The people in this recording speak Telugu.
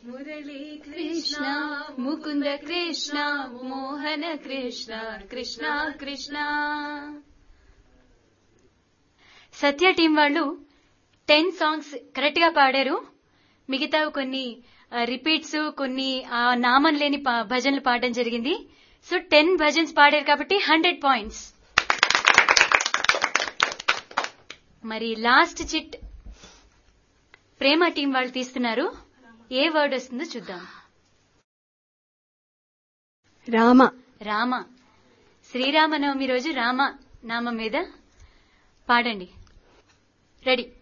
మురళీ కృష్ణ ముకుంద కృష్ణ మోహన కృష్ణ కృష్ణ కృష్ణ సత్య టీం వాళ్ళు టెన్ సాంగ్స్ కరెక్ట్ గా పాడారు మిగతా కొన్ని రిపీట్స్ కొన్ని ఆ నామం లేని పా- భజనలు పాడడం జరిగింది సో టెన్ భజన్స్ పాడారు కాబట్టి హండ్రెడ్ పాయింట్స్ మరి లాస్ట్ చిట్ ప్రేమ టీం వాళ్ళు తీస్తున్నారు ఏ వర్డ్ వస్తుందో చూద్దాం రామ రామ శ్రీరామనవమి రోజు రామ నామం మీద పాడండి రెడీ